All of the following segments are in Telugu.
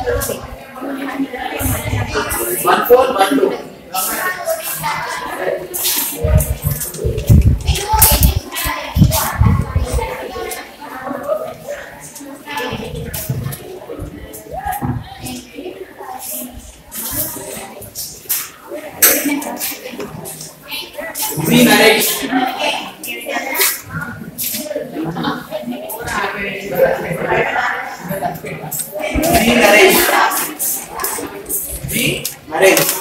one four one two V Naresh V Naresh V Naresh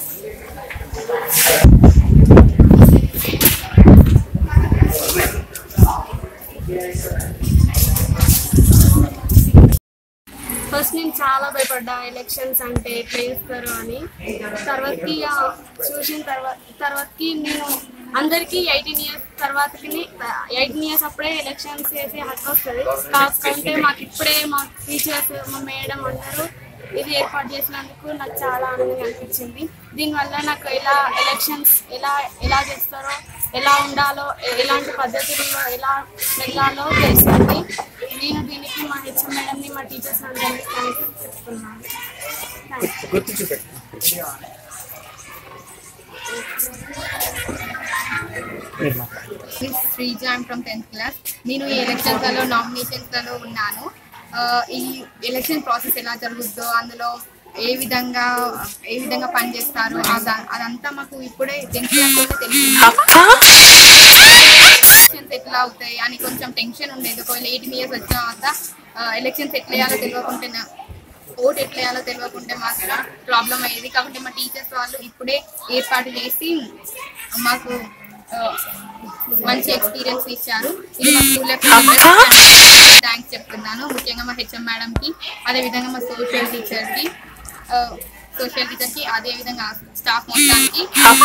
first నేను చాలా భయపడ్డా ఎలక్షన్స్ అంటే ఎట్లా చేస్తారు అని తర్వాతకి ఆ చూసిన తర్వాత తర్వాతకి నేను అందరికీ ఎయిటీన్ ఇయర్స్ తర్వాతకి ఎయిటీన్ ఇయర్స్ అప్పుడే ఎలక్షన్స్ చేసే హక్కు వస్తుంది కాకుంటే మాకు ఇప్పుడే మా టీచర్స్ మా మేడం అందరూ ఇది ఏర్పాటు చేసినందుకు నాకు చాలా ఆనందంగా అనిపించింది దీనివల్ల నాకు ఎలా ఎలక్షన్స్ ఎలా ఎలా చేస్తారో ఎలా ఉండాలో ఎ- ఎలాంటి పద్ధతుల్లో ఎలా వెళ్ళాలో తెలుస్తుంది నేను దీనికి మా హెచ్ఎం మేడంని మా టీచర్స్ అందరినీ థ్యాంక్స్ చెప్తున్నాను thanks miss Sreeja I'm from tenth class నేను ఈ ఎలక్షన్స్లలో నామినేషన్స్లలో ఉన్నాను ఆ, ఈ ఎలక్షన్ ప్రాసెస్ ఎలా జరుగుతుందో అందులో ఏ విధంగా ఏ విధంగా పనిచేస్తారు అద- అదంతా మాకు ఇప్పుడే టెన్త్ క్లాస్లోనే తెలిసింది ఎలక్షన్స్ ఎట్లా అవుతాయి అని కొంచెం టెన్షన్ ఉండేది ఒకవేళ ఎయిటీన్ ఇయర్స్ వచ్చిన తర్వాత ఎలక్షన్స్ ఎట్లా వేయాలో తెలియకుంటే ఓట్ ఎట్లా వేయాలో తెలియకుంటే మాత్రం ప్రాబ్లం అయ్యేది కాబట్టి మా టీచర్స్ వాళ్ళు ఇప్పుడే ఏర్పాటు చేసి మాకు ఆ, మంచి ఎక్స్పీరియన్స్ ఇచ్చారు ఇది మా స్కూల్ థ్యాంక్స్ చెప్తున్నాను ముఖ్యంగా మా హెచ్ఎం మేడం కి అదే విధంగా మా సోషల్ టీచర్ కి సోషల్ టీచర్ కి అదే విధంగా స్టాఫ్ మొత్తానికి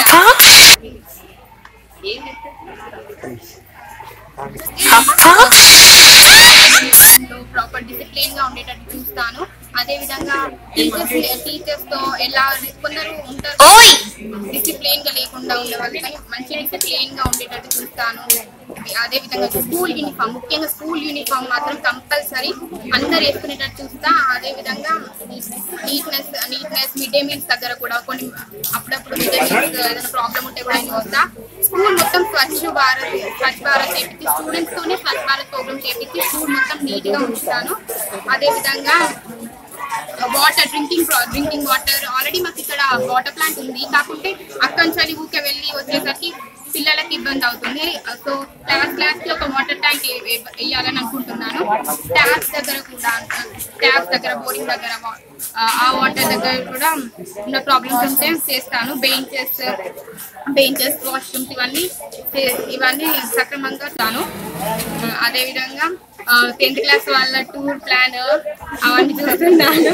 ప్రాపర్ డిసిప్లిన్ గా ఉండేటట్టు చూస్తాను అదే విధంగా టీచర్స్ టీచర్స్ తో ఎలా కొందరు ఉంటారు డిసిప్లిన్ గా లేకుండా ఉండే వాళ్ళు కానీ మంచి డిసిప్లిన్ గా ఉండేటట్టు చూస్తాను అదే విధంగా స్కూల్ యూనిఫామ్ ముఖ్యంగా స్కూల్ యూనిఫామ్ మాత్రం కంపల్సరీ అందరు వేసుకునేటట్టు చూస్తా అదే విధంగా neatness neatness mid day meals దగ్గర కూడా కొన్ని అప్పుడప్పుడు మిడ్ డే మీల్స్ ఏదైనా ప్రాబ్లం ఉంటే కూడా నేను వస్తా స్కూల్ మొత్తం స్వచ్ఛ భారత్ స్వచ్ఛ భారత్ చేపించి స్టూడెంట్స్ తోనే స్వచ్ఛ భారత్ ప్రోగ్రామ్ చేపించి స్కూల్ మొత్తం నీట్ గా ఉంచుతాను అదే విధంగా water drinking drinking water already మాకు ఇక్కడ వాటర్ ప్లాంట్ ఉంది కాకుంటే అక్కడి నుంచి ఊకే వెళ్ళి వచ్చేసరికి పిల్లలకి ఇబ్బంది అవుతుంది సో క్లాస్ క్లాస్ కి ఒక వాటర్ ట్యాంక్ వేయాలని అనుకుంటున్నాను ట్యాప్స్ దగ్గర కూడా ట్యాప్స్ దగ్గర బోరింగ్ దగ్గర వా- ఆ వాటర్ దగ్గర కూడా ఉన్న ప్రాబ్లమ్స్ ఉంటే చేస్తాను బెంచెస్ బెంచెస్ వాష్రూమ్స్ ఇవన్నీ చే- ఇవన్నీ సక్రమంగా తాను అదే విధంగా టెన్త్ క్లాస్ వాళ్ళ టూర్ ప్లాన్ అవన్నీ చూస్తున్నాను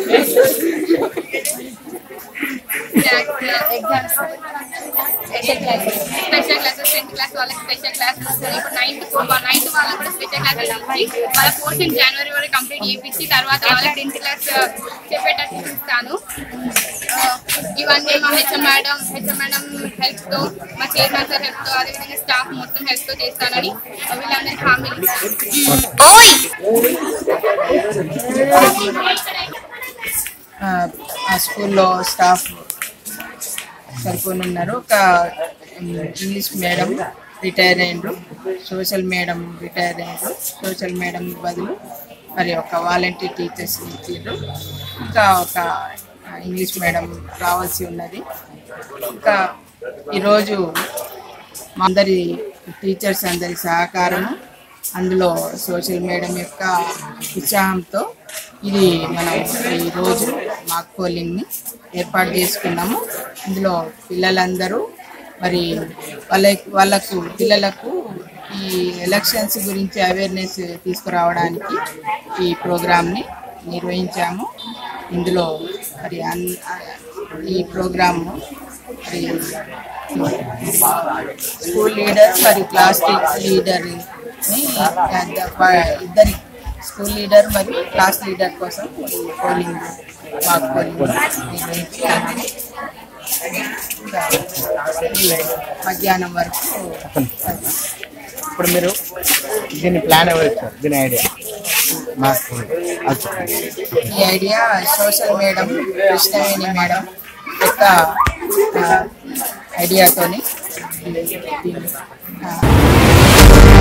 exams special classes special classes tenth class వాళ్ళకి స్పెషల్ క్లాసెస్ వస్తాయి ఇప్పుడు నైన్త్ నైన్త్ వాళ్ళకి కూడా స్పెషల్ క్లాసెస్ ఇచ్చి వాళ్ళ పోర్షన్ జనవరి వరకు కంప్లీట్ చేయించి తర్వాత వాళ్ళకి టెన్త్ క్లాస్ చెప్పేటట్టు చూస్తాను ఆ, ఇవన్నీ మా HM madam HM madam help తో మా చైర్మన్ సార్ హెల్ప్ తో అదేవిధంగా స్టాఫ్ మొత్తం హెల్ప్ తో చేస్తానని వీళ్ళందరికీ హామీ ఇస్తాను ఆ, ఆ స్కూల్లో స్టాఫ్ సరిపోని ఉన్నారు ఒక ఇంగ్లీష్ మేడం రిటైర్ అయ్యిండ్రు సోషల్ మేడం రిటైర్ అయ్యిండ్రు సోషల్ మేడం బదులు మరి ఒక వాలంటీర్ టీచర్స్ ఇచ్చిండ్రు ఇంకా ఒక ఇంగ్లీష్ మేడం రావాల్సి ఉన్నది ఇంకా ఈరోజు మా అందరి టీచర్స్ అందరి సహకారము అందులో సోషల్ మేడం యొక్క ఉత్సాహంతో ఇది మనం ఈరోజు మాక్ పోలింగ్ని ఏర్పాటు చేసుకున్నాము ఇందులో పిల్లలందరూ మరి వాళ్ళ వాళ్ళకు పిల్లలకు ఈ ఎలక్షన్స్ గురించి అవేర్నెస్ తీసుకురావడానికి ఈ ప్రోగ్రామ్ని నిర్వహించాము ఇందులో మరి అన్ ఈ ప్రోగ్రాము మరి స్కూల్ లీడర్ మరియు క్లాస్ లీడర్ ఇద్దరి స్కూల్ లీడర్ మరియు క్లాస్ లీడర్ కోసం ఈ పోలింగ్ మాకు పోలింగ్ నిర్వహించుకున్నాము ఇంకా ఈ మధ్యాహ్నం వరకు ఇప్పుడు మీరు దీని ప్లాన్ ఎవరు ఇచ్చారు దీని ఐడియా ఈ idea social madam Krishnaveni madam యొక్క ఆ, ఐడియాతోని ఆ,